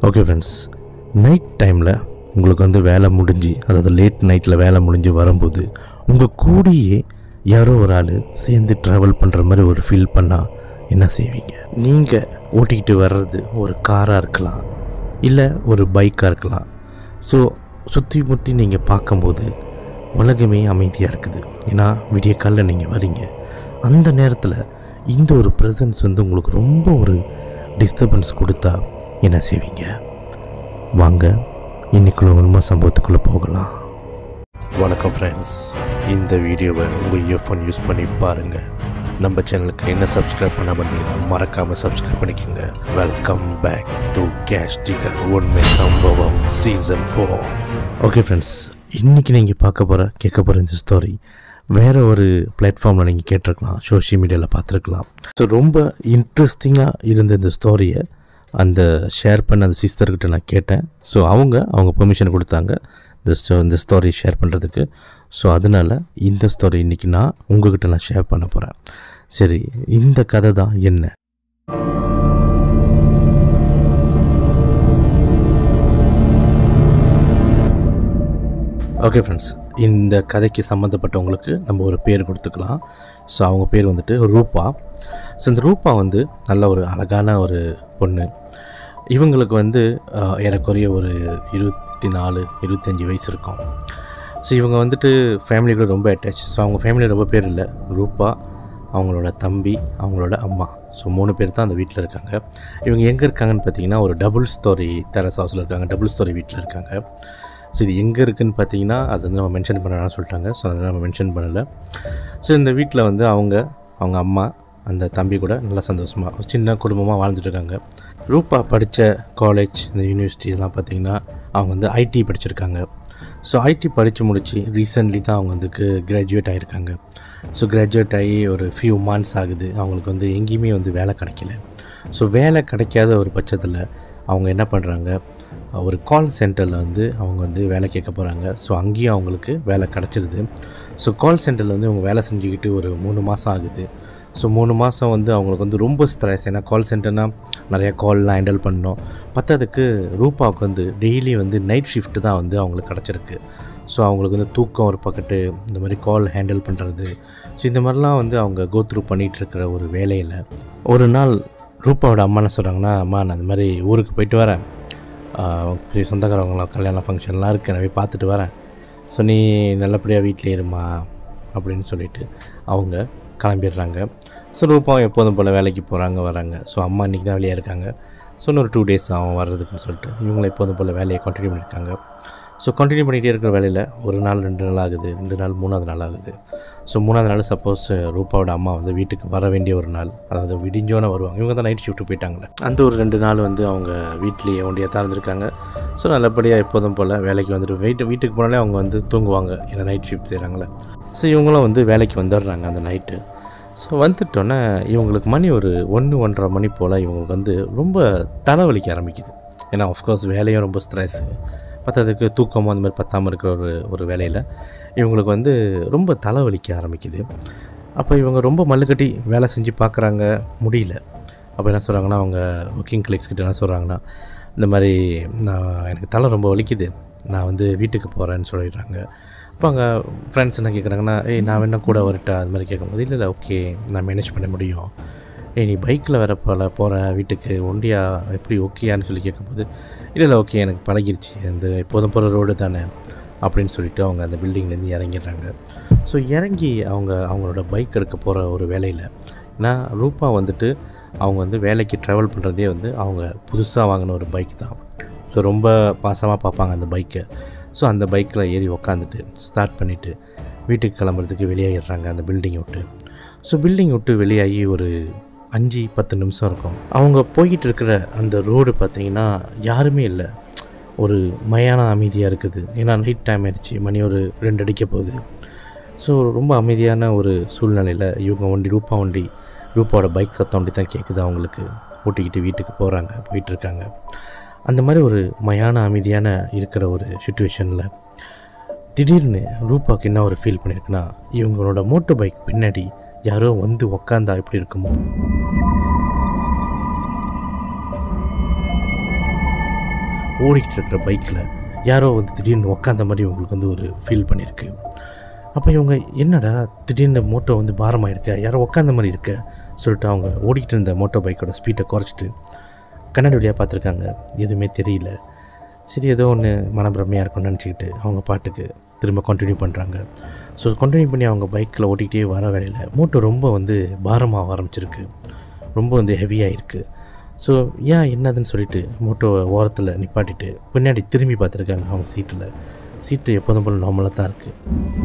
okay friends night டைமில் உங்களுக்கு வந்து வேலை முடிஞ்சு அதாவது லேட் நைட்டில் வேலை முடிஞ்சு வரும்போது உங்கள் கூடயே யாரோ ஒரு ஆள் சேர்ந்து ட்ராவல் பண்ணுற மாதிரி ஒரு ஃபீல் பண்ணால் என்ன செய்வீங்க நீங்கள் ஓட்டிக்கிட்டு வர்றது ஒரு காராக இருக்கலாம் இல்லை ஒரு பைக்காக இருக்கலாம் ஸோ சுற்றி முற்றி நீங்கள் பார்க்கும்போது உலகமே அமைதியாக இருக்குது ஏன்னா விடிய காலில் நீங்கள் வரீங்க அந்த நேரத்தில் இந்த ஒரு ப்ரெசன்ஸ் வந்து உங்களுக்கு ரொம்ப ஒரு டிஸ்டர்பன்ஸ் கொடுத்தா என்ன செய்வீங்க வாங்க இன்னைக்குள்ள உண்மை சம்பவத்துக்குள்ளே போகலாம் வணக்கம் ஃப்ரெண்ட்ஸ் இந்த வீடியோவை உங்கள் இயர்ஃபோன் யூஸ் பண்ணி பாருங்கள் நம்ம சேனலுக்கு என்ன சப்ஸ்கிரைப் பண்ண பண்ணீங்கன்னா மறக்காமல் சப்ஸ்கிரைப் பண்ணிக்கோங்க welcome back to cash digger உண்மை சம்பவம் சீசன் ஃபோர் ஓகே ஃப்ரெண்ட்ஸ் இன்றைக்கி நீங்கள் பார்க்க போகிற கேட்க போகிற இந்த ஸ்டோரி வேறு ஒரு பிளாட்ஃபார்மில் நீங்கள் கேட்டிருக்கலாம் சோஷியல் மீடியாவில் பார்த்துருக்கலாம் ஸோ ரொம்ப இன்ட்ரெஸ்டிங்காக இருந்த இந்த ஸ்டோரியை அந்த ஷேர் பண்ண அந்த சிஸ்டர்கிட்ட நான் கேட்டேன் ஸோ அவங்க அவங்க பெர்மிஷன் கொடுத்தாங்க இந்த ஸ்டோ இந்த ஸ்டோரி ஷேர் பண்ணுறதுக்கு ஸோ அதனால் இந்த ஸ்டோரி இன்றைக்கி நான் உங்ககிட்ட நான் ஷேர் பண்ண போகிறேன் சரி இந்த கதை தான் என்ன ஓகே ஃப்ரெண்ட்ஸ் இந்த கதைக்கு சம்மந்தப்பட்டவங்களுக்கு நம்ம ஒரு பேர் கொடுத்துக்கலாம் ஸோ அவங்க பேர் வந்துட்டு ரூபா ஸோ இந்த ரூபா வந்து நல்ல ஒரு அழகான ஒரு பொண்ணு இவங்களுக்கு வந்து அஹ், ஏறக்குறைய ஒரு இருபத்தி நாலு இருபத்தஞ்சி வயசு இருக்கும் ஸோ இவங்க வந்துட்டு ஃபேமிலி கூட ரொம்ப அட்டாச் ஸோ அவங்க ஃபேமிலியில் ரொம்ப பேர் இல்லை ரூபா அவங்களோட தம்பி அவங்களோட அம்மா ஸோ மூணு பேர் தான் அந்த வீட்டில் இருக்காங்க இவங்க எங்கே இருக்காங்கன்னு பார்த்தீங்கன்னா ஒரு டபுள் ஸ்டோரி டெரஸ் ஹவுஸில் இருக்காங்க டபுள் ஸ்டோரி வீட்டில் இருக்காங்க ஸோ இது எங்கே இருக்குதுன்னு பார்த்தீங்கன்னா அது வந்து நம்ம மென்ஷன் பண்ணலாம் சொல்லிட்டாங்க ஸோ அதை நம்ம மென்ஷன் பண்ணலை ஸோ இந்த வீட்டில் வந்து அவங்க அவங்க அம்மா அந்த தம்பி கூட நல்லா சந்தோஷமாக ஒரு சின்ன குடும்பமாக வாழ்ந்துட்டு இருக்காங்க ரூபா படித்த காலேஜ் இந்த யூனிவர்சிட்டி இதெல்லாம் பார்த்தீங்கன்னா அவங்க வந்து ஐடி படிச்சிருக்காங்க ஸோ ஐடி படித்து முடித்து ரீசெண்ட்லி தான் அவங்க வந்துக்கு கிராஜுவேட் ஆகியிருக்காங்க ஸோ கிராஜுவேட் ஆகி ஒரு ஃபியூ மந்த்ஸ் ஆகுது அவங்களுக்கு வந்து எங்கேயுமே வந்து வேலை கிடைக்கல ஸோ வேலை கிடைக்காத ஒரு பட்சத்தில் அவங்க என்ன பண்ணுறாங்க ஒரு கால் சென்டரில் வந்து அவங்க வந்து வேலை கேட்க போகிறாங்க ஸோ அங்கேயும் அவங்களுக்கு வேலை கிடச்சிருது ஸோ கால் சென்டரில் வந்து அவங்க வேலை செஞ்சுக்கிட்டு ஒரு மூணு மாதம் ஆகுது ஸோ மூணு மாதம் வந்து அவங்களுக்கு வந்து ரொம்ப ஸ்ட்ரெஸ் ஏன்னா கால் சென்டர்னால் நிறையா கால்லாம் ஹேண்டில் பண்ணோம் பத்தாததுக்கு ரூபாவுக்கு வந்து டெய்லி வந்து நைட் ஷிஃப்ட் தான் வந்து அவங்களுக்கு கிடச்சிருக்கு ஸோ அவங்களுக்கு வந்து தூக்கம் ஒரு பக்கெட்டு இந்த மாதிரி கால் ஹேண்டில் பண்ணுறது ஸோ இந்த மாதிரிலாம் வந்து அவங்க கோ த்ரூ பண்ணிகிட்ருக்கிற ஒரு வேலையில் ஒரு நாள் ரூபாவோட அம்மா என்ன சொல்கிறாங்கன்னா அம்மா நான் இந்த மாதிரி ஊருக்கு போயிட்டு வரேன் ஆஹ் பெரிய சொந்தக்காரவங்களாம் கல்யாண ஃபங்க்ஷன்லாம் இருக்குது நான் போய் பார்த்துட்டு வரேன் ஸோ நீ நல்லபடியாக வீட்டிலே இருமா அப்படின்னு சொல்லிட்டு அவங்க கிளம்பிடுறாங்க ஸோ ரூபாவும் எப்போதும் போல் வேலைக்கு போகிறாங்க வராங்க ஸோ அம்மா இன்றைக்கி தான் வெளியே இருக்காங்க ஸோ இன்னொரு டூ டேஸ் ஆகும் வர்றதுக்குன்னு சொல்லிட்டு இவங்களும் எப்போதும் போல் வேலையை கண்டினியூ பண்ணியிருக்காங்க ஸோ கண்டினியூ பண்ணிகிட்டே இருக்கிற வேலையில் ஒரு நாள் ரெண்டு நாள் ஆகுது ரெண்டு நாள் மூணாவது நாள் ஆகுது ஸோ மூணாவது நாள் சப்போஸ் ரூபாவோட அம்மா வந்து வீட்டுக்கு வர வேண்டிய ஒரு நாள் அதாவது விடிஞ்சோன்னே வருவாங்க இவங்க தான் நைட் ஷிஃப்ட் போயிட்டாங்களே அந்த ஒரு ரெண்டு நாள் வந்து அவங்க வீட்லேயே ஒண்டியாக தான் இருந்திருக்காங்க ஸோ நல்லபடியாக எப்போதும் போல் வேலைக்கு வந்துட்டு வீட்டு வீட்டுக்கு போனாலே அவங்க வந்து தூங்குவாங்க ஏன்னா நைட் ஷிஃப்ட் செய்கிறாங்களே ஸோ இவங்களும் வந்து வேலைக்கு வந்துடுறாங்க அந்த நைட்டு ஸோ வந்துட்டோன்னே இவங்களுக்கு மணி ஒரு ஒன்று ஒன்றரை மணி போல் இவங்களுக்கு வந்து ரொம்ப தலைவலிக்க ஆரம்பிக்குது ஏன்னா ஆஃப்கோர்ஸ் வேலையும் ரொம்ப ஸ்ட்ரெஸ்ஸு பத்தாததுக்கு தூக்கமும் அந்த மாதிரி பத்தாமல் இருக்கிற ஒரு ஒரு வேலையில் இவங்களுக்கு வந்து ரொம்ப தலைவலிக்க ஆரம்பிக்குது அப்போ இவங்க ரொம்ப மல்லுக்கட்டி வேலை செஞ்சு பார்க்குறாங்க முடியல அப்போ என்ன சொல்கிறாங்கன்னா அவங்க ஒர்க்கிங் கலெக்ஸ் கிட்ட என்ன சொல்கிறாங்கன்னா இந்த மாதிரி நான் எனக்கு தலை ரொம்ப வலிக்குது நான் வந்து வீட்டுக்கு போகிறேன்னு சொல்லிடுறாங்க அப்போ அங்கே ஃப்ரெண்ட்ஸ் என்ன கேட்குறாங்கன்னா ஏய் நான் வேணா கூட வரட்டா அது மாதிரி கேட்கும்போது இல்லை இல்லை ஓகே நான் மேனேஜ் பண்ண முடியும் ஏய் நீ பைக்கில் வர போல போகிற வீட்டுக்கு ஒண்டியா எப்படி ஓகேயான்னு சொல்லி கேட்கும்போது இல்லை இல்லை ஓகே எனக்கு பழகிருச்சு இந்த எப்போதும் போகிற ரோடு தானே அப்படின்னு சொல்லிட்டு அவங்க அந்த பில்டிங்லேருந்து இறங்கிடுறாங்க ஸோ இறங்கி அவங்க அவங்களோட பைக் எடுக்க போகிற ஒரு வேலையில் ஏன்னா ரூபா வந்துட்டு அவங்க வந்து வேலைக்கு ட்ராவல் பண்ணுறதே வந்து அவங்க புதுசாக வாங்கின ஒரு பைக் தான் ஸோ ரொம்ப பாசமாக பார்ப்பாங்க அந்த பைக்கை ஸோ அந்த பைக்கில் ஏறி உக்காந்துட்டு ஸ்டார்ட் பண்ணிவிட்டு வீட்டுக்கு கிளம்புறதுக்கு வெளியாகிடுறாங்க அந்த பில்டிங்கை விட்டு ஸோ பில்டிங் விட்டு வெளியாகி ஒரு அஞ்சு பத்து நிமிஷம் இருக்கும் அவங்க போய்கிட்டு இருக்கிற அந்த ரோடு பார்த்தீங்கன்னா யாருமே இல்லை ஒரு மயான அமைதியாக இருக்குது ஏன்னா நைட் டைம் ஆயிடுச்சு மணி ஒரு ரெண்டு அடிக்க போகுது ஸோ ரொம்ப அமைதியான ஒரு சூழ்நிலையில் இவங்க வண்டி ரூபா வண்டி ரூபாவோட பைக் சத்தம் வண்டி தான் கேட்குது அவங்களுக்கு ஓட்டிக்கிட்டு வீட்டுக்கு போகிறாங்க போயிட்டுருக்காங்க அந்த மாதிரி ஒரு மயான அமைதியான இருக்கிற ஒரு சுச்சுவேஷனில் திடீர்னு ரூபாவுக்கு என்ன ஒரு ஃபீல் பண்ணியிருக்குன்னா இவங்களோட மோட்டர் பைக் பின்னாடி யாரோ வந்து உக்காந்தா எப்படி இருக்குமோ ஓடிக்கிட்டு இருக்கிற பைக்கில் யாரோ வந்து திடீர்னு உக்காந்த மாதிரி உங்களுக்கு வந்து ஒரு ஃபீல் பண்ணியிருக்கு அப்போ இவங்க என்னடா திடீர்னு மோட்டோ வந்து பாரமாக இருக்க யாரோ உக்காந்த மாதிரி இருக்க சொல்லிட்டு அவங்க ஓடிக்கிட்டு இருந்த மோட்டோ பைக்கோட ஸ்பீடை குறைச்சிட்டு கண்ணாடி வழியாக பார்த்துருக்காங்க எதுவுமே தெரியல சரி ஏதோ ஒன்று மனப்பிரமையாக இருக்கும்னு நினச்சிக்கிட்டு அவங்க பாட்டுக்கு திரும்ப கண்டினியூ பண்ணுறாங்க ஸோ கண்டினியூ பண்ணி அவங்க பைக்கில் ஓட்டிக்கிட்டே வர வேலையில் மூட்டை ரொம்ப வந்து பாரமாக ஆரம்பிச்சிருக்கு ரொம்ப வந்து ஹெவியாக இருக்குது ஸோ ஏன் என்னதுன்னு சொல்லிட்டு மூட்டோவை ஓரத்தில் நிப்பாட்டிட்டு பின்னாடி திரும்பி பார்த்துருக்காங்க அவங்க சீட்டில் சீட்டு எப்போதும் போல் நார்மலாக தான் இருக்குது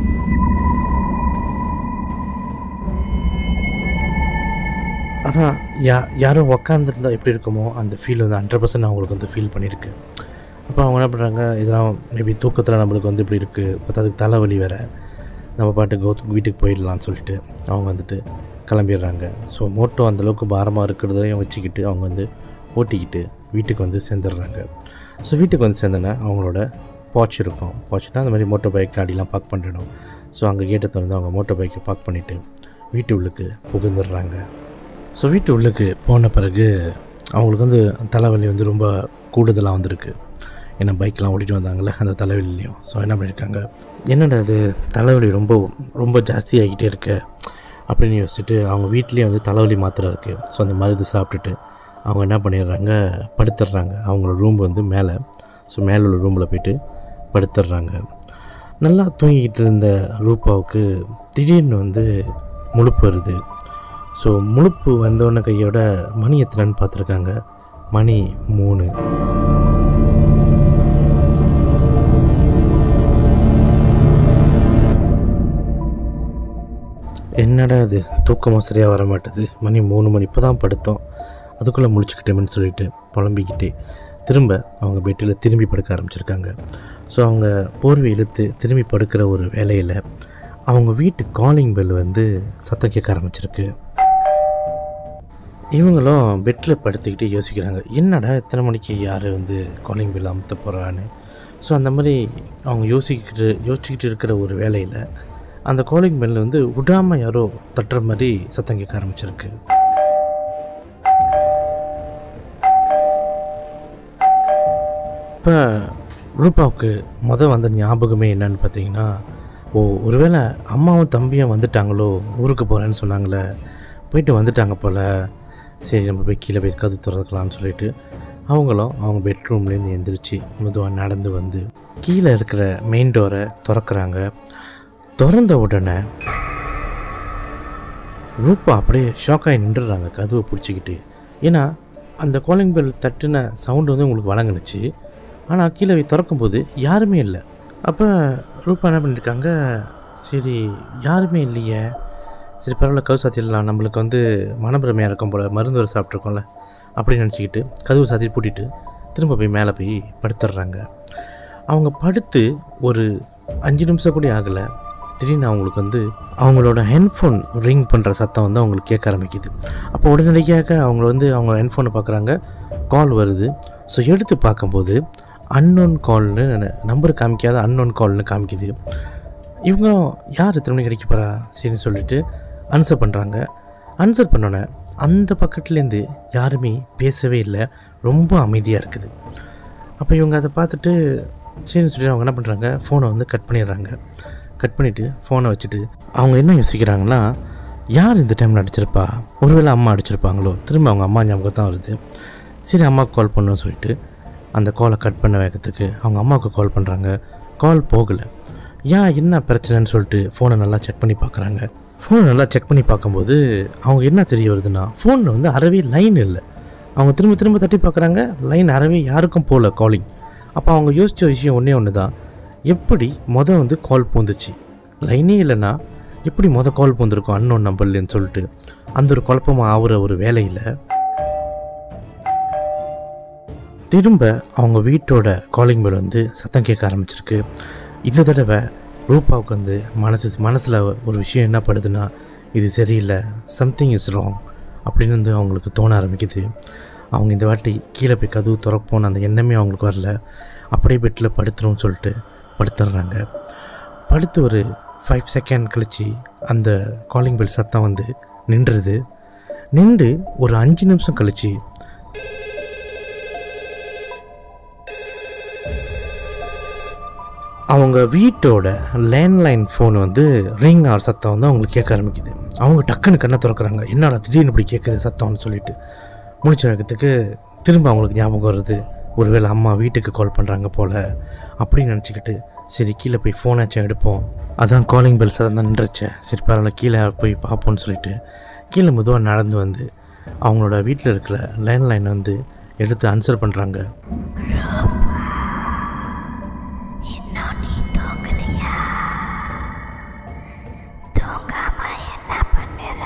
ஆனால் யா யாரோ உக்காந்துருந்தா எப்படி இருக்குமோ அந்த ஃபீல் வந்து ஹண்ட்ரட் பர்சன்ட் அவங்களுக்கு வந்து ஃபீல் பண்ணியிருக்கு அப்போ அவங்க என்ன பண்ணுறாங்க இதெல்லாம் மேபி தூக்கத்தில் நம்மளுக்கு வந்து இப்படி இருக்குது பத்தாதுக்கு தலைவலி வேறு நம்ம பாட்டுக்கு கௌ- வீட்டுக்கு போயிடலாம்னு சொல்லிட்டு அவங்க வந்துட்டு கிளம்பிடுறாங்க ஸோ மோட்டோ அந்தளவுக்கு பாரமாக இருக்கிறதையும் வச்சுக்கிட்டு அவங்க வந்து ஓட்டிக்கிட்டு வீட்டுக்கு வந்து சேர்ந்துடுறாங்க ஸோ வீட்டுக்கு வந்து சேர்ந்தோன்னே அவங்களோட பாட்ச் இருக்கும் பாட்ச்னா அந்த மாதிரி மோட்டோ பைக் காடிலாம் பார்க் பண்ணிடணும் ஸோ அங்கே கேட்டை திறந்து அவங்க மோட்டோ பைக்கை பார்க் பண்ணிவிட்டு வீட்டு உள்ளுக்கு புகுந்துடுறாங்க ஸோ வீட்டு உள்ளுக்கு போன பிறகு அவங்களுக்கு வந்து தலைவலி வந்து ரொம்ப கூடுதலாக வந்திருக்கு ஏன்னா பைக்லாம் ஓட்டிட்டு வந்தாங்கல்ல அந்த தலைவலிலையும் ஸோ என்ன பண்ணியிருக்காங்க என்னடா இது தலைவலி ரொம்ப ரொம்ப ஜாஸ்தியாகிட்டே இருக்கு அப்படின்னு யோசிச்சுட்டு அவங்க வீட்லேயே வந்து தலைவலி மாத்திரை இருக்குது ஸோ அந்த மருந்து சாப்பிட்டுட்டு அவங்க என்ன பண்ணிடுறாங்க படுத்துடுறாங்க அவங்களோட ரூம் வந்து மேலே ஸோ மேலே உள்ள ரூமில் போயிட்டு படுத்துடுறாங்க நல்லா தூங்கிக்கிட்டு இருந்த ரூபாவுக்கு திடீர்னு வந்து முழுப்பு வருது ஸோ முழுப்பு வந்தோடனே கையோட மணி எத்தனைன்னு பார்த்துருக்காங்க மணி மூணு என்னடா இது தூக்கமாக சரியாக வர மாட்டுது மணி மூணு மணி இப்போ தான் படுத்தோம் அதுக்குள்ளே முழிச்சுக்கிட்டேன்னு சொல்லிட்டு புலம்பிக்கிட்டே திரும்ப அவங்க பெட்டில் திரும்பி படுக்க ஆரம்பிச்சிருக்காங்க ஸோ அவங்க போர்வை இழுத்து திரும்பி படுக்கிற ஒரு வேலையில் அவங்க வீட்டு காலிங் பெல் வந்து சத்தம் கேட்க ஆரம்பிச்சிருக்கு இவங்களும் பெட்டில் படுத்துக்கிட்டு யோசிக்கிறாங்க என்னடா எத்தனை மணிக்கு யார் வந்து காலிங் பெல் அமுத்த போகிறான்னு ஸோ அந்த மாதிரி அவங்க யோசிக்கிட்டு யோசிச்சுக்கிட்டு இருக்கிற ஒரு வேலையில் அந்த காலிங் பெல் வந்து விடாமல் யாரோ தட்டுற மாதிரி சத்தம் கேட்க ஆரம்பிச்சிருக்கு இப்போ ரூபாவுக்கு மொதல் வந்த ஞாபகமே என்னன்னு பார்த்தீங்கன்னா ஓ ஒருவேளை அம்மாவும் தம்பியும் வந்துட்டாங்களோ ஊருக்கு போகிறேன்னு சொன்னாங்களே போயிட்டு வந்துட்டாங்க போல் சரி நம்ம போய் கீழே போய் கது திறக்கலாம்னு சொல்லிட்டு அவங்களும் அவங்க பெட்ரூம்லேருந்து எந்திரிச்சு மெதுவாக நடந்து வந்து கீழே இருக்கிற மெயின் டோரை திறக்கிறாங்க திறந்த உடனே ரூபா அப்படியே ஷாக்காகி நின்றுடுறாங்க கதவை பிடிச்சிக்கிட்டு ஏன்னா அந்த காலிங் பெல் தட்டுன சவுண்டு வந்து உங்களுக்கு வழங்குனுச்சு ஆனால் கீழே போய் திறக்கும்போது யாருமே இல்லை அப்போ ரூபா என்ன பண்ணியிருக்காங்க சரி யாருமே இல்லையே சரி பரவாயில்ல கவு சாத்திடலாம் நம்மளுக்கு வந்து மனப்பிரமையாக இருக்கும் போல் மருந்து வர சாப்பிட்ருக்கோம்ல அப்படின்னு நினச்சிக்கிட்டு கதவு சாத்தி பூட்டிட்டு திரும்ப போய் மேலே போய் படுத்துடுறாங்க அவங்க படுத்து ஒரு அஞ்சு நிமிஷம் கூட ஆகலை திடீர்னு அவங்களுக்கு வந்து அவங்களோட ஹெட்ஃபோன் ரிங் பண்ணுற சத்தம் வந்து அவங்களுக்கு கேட்க ஆரம்பிக்குது அப்போ உடனடியாக அவங்க வந்து அவங்க ஹெட்ஃபோனை பார்க்குறாங்க கால் வருது ஸோ எடுத்து பார்க்கும்போது அன்னோன் கால்னு நம்பர் காமிக்காத அன்னோன் கால்னு காமிக்குது இவங்க யார் இத்தனை மணிக்கு கிடைக்க போகிறா சரின்னு சொல்லிட்டு ஆன்சர் பண்ணுறாங்க ஆன்சர் பண்ணோன்னே அந்த பக்கத்துலேருந்து யாருமே பேசவே இல்லை ரொம்ப அமைதியாக இருக்குது அப்போ இவங்க அதை பார்த்துட்டு சரின்னு சொல்லிட்டு அவங்க என்ன பண்ணுறாங்க ஃபோனை வந்து கட் பண்ணிடுறாங்க கட் பண்ணிவிட்டு ஃபோனை வச்சுட்டு அவங்க என்ன யோசிக்கிறாங்கன்னா யார் இந்த டைமில் அடிச்சிருப்பா ஒருவேளை அம்மா அடிச்சிருப்பாங்களோ திரும்ப அவங்க அம்மா ஞாபகம் தான் வருது சரி அம்மாவுக்கு கால் பண்ணுன்னு சொல்லிட்டு அந்த காலை கட் பண்ண வேகத்துக்கு அவங்க அம்மாவுக்கு கால் பண்ணுறாங்க கால் போகலை ஏன் என்ன பிரச்சனைன்னு சொல்லிட்டு ஃபோனை நல்லா செக் பண்ணி பார்க்குறாங்க ஃபோனை நல்லா செக் பண்ணி பார்க்கும்போது அவங்க என்ன தெரிய வருதுன்னா ஃபோனில் வந்து அறவே லைன் இல்லை அவங்க திரும்ப திரும்ப தட்டி பார்க்குறாங்க லைன் அறவே யாருக்கும் போகல காலிங் அப்போ அவங்க யோசித்த விஷயம் ஒன்றே ஒன்று தான் எப்படி மொதல் வந்து கால் பூந்துச்சு லைனே இல்லைன்னா எப்படி மொதல் கால் பூந்திருக்கும் அன்னோன் நம்பர்லன்னு சொல்லிட்டு அந்த ஒரு குழப்பமாக ஆகுற ஒரு வேலையில் திரும்ப அவங்க வீட்டோட காலிங் பெல் வந்து சத்தம் கேட்க ஆரம்பிச்சிருக்கு இந்த தடவை ரூபாவுக்கு வந்து மனசு மனசில் ஒரு விஷயம் என்ன படுதுன்னா இது சரியில்லை சம்திங் இஸ் ராங் அப்படின்னு வந்து அவங்களுக்கு தோண ஆரம்பிக்குது அவங்க இந்த வாட்டி கீழே போய் கதவு திறப்போன்னு அந்த எண்ணமே அவங்களுக்கு வரல அப்படியே பெட்டில் படுத்துரும்னு சொல்லிட்டு படுத்துடுறாங்க படுத்து ஒரு ஃபைவ் செகண்ட் கழிச்சு அந்த காலிங் பெல் சத்தம் வந்து நின்றுது நின்று ஒரு அஞ்சு நிமிஷம் கழிச்சு அவங்க வீட்டோட லேண்ட்லைன் ஃபோன் வந்து ரிங் ஆர் சத்தம் வந்து அவங்களுக்கு கேட்க ஆரம்பிக்குது அவங்க டக்குன்னு கண்ணை திறக்கிறாங்க என்னடா திடீர்னு இப்படி கேட்குது சத்தம்னு சொல்லிட்டு முடிச்ச வேகத்துக்கு திரும்ப அவங்களுக்கு ஞாபகம் வருது ஒருவேளை அம்மா வீட்டுக்கு கால் பண்ணுறாங்க போல் அப்படின்னு நினச்சிக்கிட்டு சரி கீழே போய் ஃபோனாச்சும் எடுப்போம் அதான் காலிங் பெல்ஸ் அதான் நின்றுச்சேன் சரி பரவாயில்ல கீழே போய் பார்ப்போம்னு சொல்லிட்டு கீழே மெதுவாக நடந்து வந்து அவங்களோட வீட்டில் இருக்கிற லேண்ட்லைன் வந்து எடுத்து ஆன்சர் பண்ணுறாங்க இன்னும் நீ தூங்கலையா தூங்காம என்ன பண்ணுற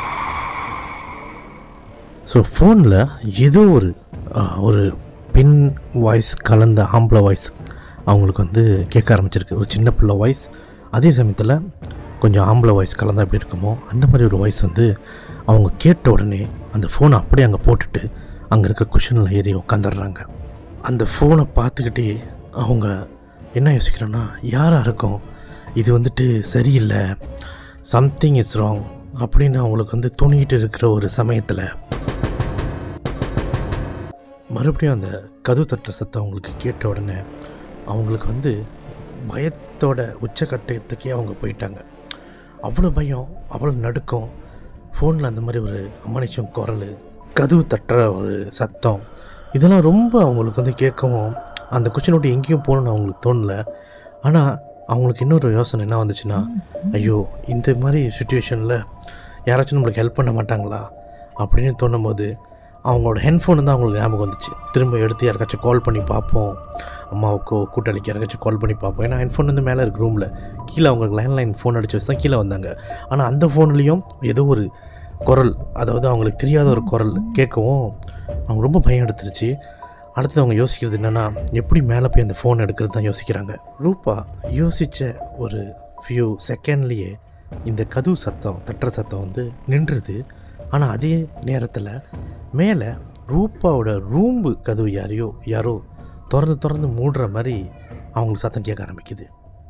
ஸோ ஃபோனில் ஏதோ ஒரு ஆ, ஒரு பெண் வாய்ஸ் கலந்த ஆம்பளை வாய்ஸ் அவங்களுக்கு வந்து கேட்க ஆரம்பிச்சிருக்கு ஒரு சின்ன பிள்ளை வாய்ஸ் அதே சமயத்தில் கொஞ்சம் ஆம்பளை வாய்ஸ் கலந்தா எப்படி இருக்குமோ அந்த மாதிரி ஒரு வாய்ஸ் வந்து அவங்க கேட்ட உடனே அந்த ஃபோனை அப்படியே அங்கே போட்டுட்டு அங்கே இருக்கிற குஷனில் ஏறி உட்காந்துடுறாங்க அந்த ஃபோனை பார்த்துக்கிட்டே அவங்க என்ன யோசிக்கிறோன்னா யாராக இருக்கும் இது வந்துட்டு சரியில்லை சம்திங் இஸ் ராங் அப்படின்னு அவங்களுக்கு வந்து தோணிக்கிட்டு இருக்கிற ஒரு சமயத்தில் மறுபடியும் அந்த கதவு தட்டுற சத்தம் அவங்களுக்கு கேட்ட உடனே அவங்களுக்கு வந்து பயத்தோட உச்சக்கட்டத்துக்கே அவங்க போயிட்டாங்க அவ்வளோ பயம் அவ்வளோ நடுக்கம் ஃபோனில் அந்த மாதிரி ஒரு அமனிச்சம் குரல் கதவு தட்டுற ஒரு சத்தம் இதெல்லாம் ரொம்ப அவங்களுக்கு வந்து கேட்கவும் அந்த கொச்சினை விட்டு எங்கேயும் போகணும்னு அவங்களுக்கு தோணல ஆனால் அவங்களுக்கு இன்னொரு யோசனை என்ன வந்துச்சுன்னா ஐயோ இந்த மாதிரி சுச்சுவேஷனில் யாராச்சும் நம்மளுக்கு ஹெல்ப் பண்ண மாட்டாங்களா அப்படின்னு தோணும்போது அவங்களோட ஹெட்ஃபோன் தான் அவங்களுக்கு ஞாபகம் வந்துச்சு திரும்ப எடுத்து யாருக்காச்சும் கால் பண்ணி பார்ப்போம் அம்மாவுக்கோ கூட்டாளிக்கு யாருக்காச்சும் கால் பண்ணி பார்ப்போம் ஏன்னா ஹெட்ஃபோன் வந்து மேலே இருக்கு ரூமில் கீழே அவங்களுக்கு லேண்ட்லைன் ஃபோன் அடிச்சு வச்சு தான் கீழே வந்தாங்க ஆனால் அந்த ஃபோன்லேயும் ஏதோ ஒரு குரல் அதாவது அவங்களுக்கு தெரியாத ஒரு குரல் கேட்கவும் அவங்க ரொம்ப பயம் எடுத்துருச்சு அடுத்து அவங்க யோசிக்கிறது என்னென்னா எப்படி மேலே போய் அந்த ஃபோன் எடுக்கிறது தான் யோசிக்கிறாங்க ரூபா யோசித்த ஒரு ஃபியூ செகண்ட்லேயே இந்த கதவு சத்தம் தட்டுற சத்தம் வந்து நின்றுது ஆனால் அதே நேரத்தில் மேலே ரூபாவோட ரூம்பு கதவு யாரையோ யாரோ திறந்து திறந்து மூடுற மாதிரி அவங்களுக்கு சத்தம் கேட்க ஆரம்பிக்குது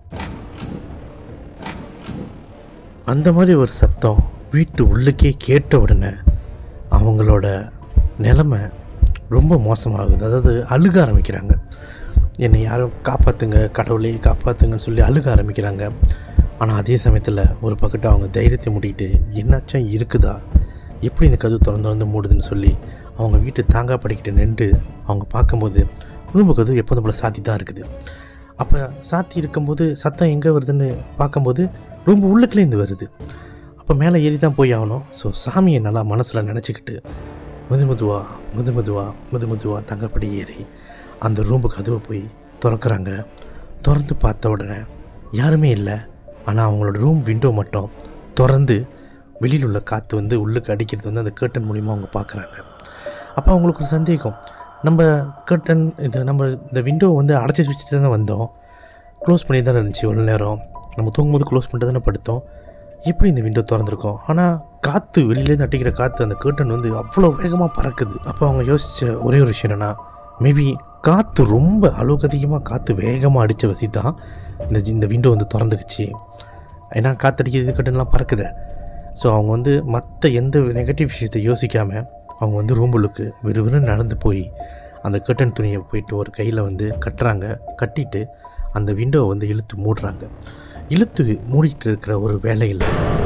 அந்த மாதிரி ஒரு சத்தம் வீட்டு உள்ளுக்கே கேட்ட உடனே அவங்களோட நிலைமை ரொம்ப மோசமாகுது அதாவது அழுக ஆரம்பிக்கிறாங்க என்னை யாரும் காப்பாற்றுங்க கடவுளே காப்பாற்றுங்கன்னு சொல்லி அழுக ஆரம்பிக்கிறாங்க ஆனால் அதே சமயத்தில் ஒரு பக்கத்து அவங்க தைரியத்தை மூடிட்டு என்னாச்சும் இருக்குதா எப்படி இந்த கதவு திறந்து வந்து மூடுதுன்னு சொல்லி அவங்க வீட்டு தாங்கா படிக்கிட்டு நின்று அவங்க பார்க்கும்போது ரூம்பு கதவு எப்போதும் போல் சாத்தி தான் இருக்குது அப்போ சாத்தி இருக்கும்போது சத்தம் எங்கே வருதுன்னு பார்க்கும்போது ரூம்பு உள்ளுக்குலேருந்து வருது அப்போ மேலே ஏறி தான் போய் ஆகணும் ஸோ சாமியை நல்லா மனசில் நினச்சிக்கிட்டு முது மெதுவா முது மெதுவா முது மெதுவா தங்கப்படி ஏறி அந்த ரூம்பு கதவை போய் திறக்கிறாங்க திறந்து பார்த்த உடனே யாருமே இல்லை ஆனால் அவங்களோட ரூம் விண்டோ மட்டும் திறந்து வெளியில் உள்ள காற்று வந்து உள்ளுக்கு அடிக்கிறது வந்து அந்த கேர்டன் மூலிமா அவங்க பார்க்குறாங்க அப்போ அவங்களுக்கு ஒரு சந்தேகம் நம்ம கேர்டன் இது நம்ம இந்த விண்டோ வந்து அடைச்சி வச்சுட்டு தானே வந்தோம் க்ளோஸ் பண்ணி தானே இருந்துச்சு இவ்வளோ நேரம் நம்ம தூங்கும்போது க்ளோஸ் பண்ணிட்டு தானே படுத்தோம் எப்படி இந்த விண்டோ திறந்துருக்கோம் ஆனால் காற்று வெளியிலேருந்து அடிக்கிற காற்று அந்த கேர்டன் வந்து அவ்வளோ வேகமாக பறக்குது அப்போ அவங்க யோசித்த ஒரே ஒரு விஷயம் என்னென்னா மேபி காற்று ரொம்ப அளவுக்கு அதிகமாக காற்று வேகமாக அடித்த வசி தான் இந்த இந்த விண்டோ வந்து திறந்துக்குச்சு ஏன்னா காற்றடிக்கிறது கட்டன்லாம் பறக்குது ஸோ அவங்க வந்து மற்ற எந்த நெகட்டிவ் விஷயத்தை யோசிக்காமல் அவங்க வந்து ரூம்புளுக்கு விறுவிறுன்னு நடந்து போய் அந்த கர்டன் துணியை போயிட்டு ஒரு கையில் வந்து கட்டுறாங்க கட்டிட்டு அந்த விண்டோவை வந்து இழுத்து மூடுறாங்க இழுத்து மூடிட்டு இருக்கிற ஒரு வேலையில்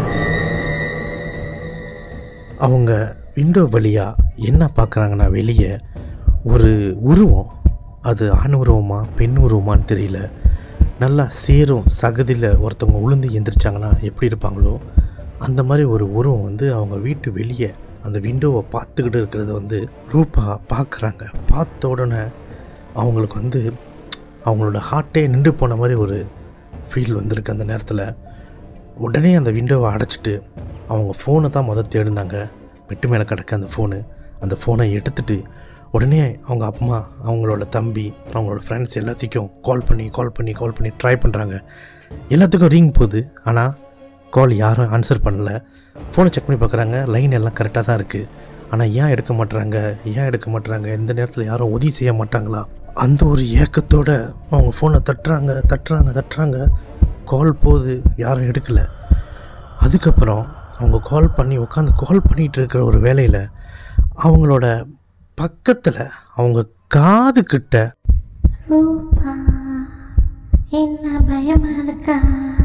அவங்க விண்டோ வழியாக என்ன பார்க்குறாங்கன்னா வெளியே ஒரு உருவம் அது ஆண் உருவமா பெண் உருவமான்னு தெரியல நல்லா சேரும் சகதியில் ஒருத்தவங்க உளுந்து எந்திரிச்சாங்கன்னா எப்படி இருப்பாங்களோ அந்த மாதிரி ஒரு உருவம் வந்து அவங்க வீட்டு வெளியே அந்த விண்டோவை பார்த்துக்கிட்டு இருக்கிறத வந்து ரூபா பார்க்குறாங்க பார்த்த உடனே அவங்களுக்கு வந்து அவங்களோட ஹார்ட்டே நின்று போன மாதிரி ஒரு ஃபீல் வந்திருக்கு அந்த நேரத்தில் உடனே அந்த விண்டோவை அடைச்சிட்டு அவங்க ஃபோனை தான் முதல் தேடினாங்க பெட்டு மேலே கிடக்க அந்த ஃபோனு அந்த ஃபோனை எடுத்துட்டு உடனே அவங்க அம்மா அவங்களோட தம்பி அவங்களோட ஃப்ரெண்ட்ஸ் எல்லாத்துக்கும் கால் பண்ணி கால் பண்ணி கால் பண்ணி ட்ரை பண்ணுறாங்க எல்லாத்துக்கும் ரிங் போகுது ஆனால் கால் யாரும் ஆன்சர் பண்ணல ஃபோனை செக் பண்ணி பார்க்குறாங்க லைன் எல்லாம் கரெக்டாக தான் இருக்குது ஆனால் ஏன் எடுக்க மாட்றாங்க ஏன் எடுக்க மாட்றாங்க இந்த நேரத்தில் யாரும் உதவி செய்ய மாட்டாங்களா அந்த ஒரு ஏக்கத்தோட அவங்க ஃபோனை தட்டுறாங்க தட்டுறாங்க தட்டுறாங்க கால் போகுது யாரும் எடுக்கலை அதுக்கப்புறம் அவங்க கால் பண்ணி உட்காந்து கால் பண்ணிகிட்டு இருக்கிற ஒரு வேலையில் அவங்களோட பக்கத்தில் அவங்க காது கிட்ட ரூபா என்ன பயமா இருக்கா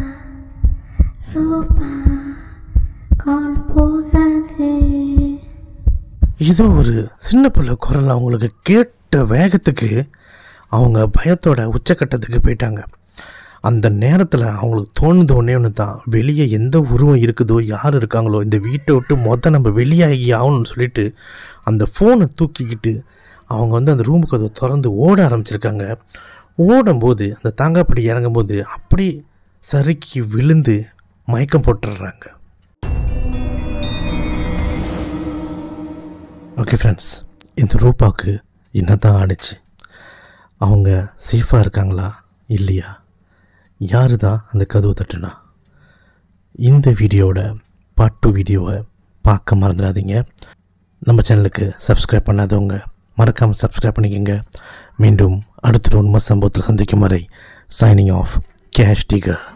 ரூபா கால் போகாது ஏதோ ஒரு சின்ன பிள்ளை குரல் அவங்களுக்கு கேட்ட வேகத்துக்கு அவங்க பயத்தோட உச்சக்கட்டத்துக்கு போயிட்டாங்க அந்த நேரத்தில் அவங்களுக்கு தோணுது ஒன்றே ஒன்று தான் வெளியே எந்த உருவம் இருக்குதோ யார் இருக்காங்களோ இந்த வீட்டை விட்டு மொதல் நம்ம வெளியாகி ஆகணும்னு சொல்லிட்டு அந்த ஃபோனை தூக்கிக்கிட்டு அவங்க வந்து அந்த ரூமுக்கு அதை திறந்து ஓட ஆரம்பிச்சிருக்காங்க ஓடும்போது அந்த தாங்காப்படி இறங்கும்போது அப்படி சறுக்கி விழுந்து மயக்கம் போட்டுடுறாங்க ஓகே ஃப்ரெண்ட்ஸ் இந்த ரூபாவுக்கு என்ன தான் ஆணுச்சு அவங்க சேஃபாக இருக்காங்களா இல்லையா யார் தான் அந்த கதவு தட்டுனா இந்த வீடியோவோட பார்ட் டூ வீடியோவை பார்க்க மறந்துடாதீங்க நம்ம சேனலுக்கு சப்ஸ்கிரைப் பண்ணாதவங்க மறக்காமல் சப்ஸ்கிரைப் பண்ணிக்கோங்க மீண்டும் அடுத்த ஒரு உண்மை சம்பவத்தில் சந்திக்கும் வரை சைனிங் ஆஃப் கேஷ் டிகர்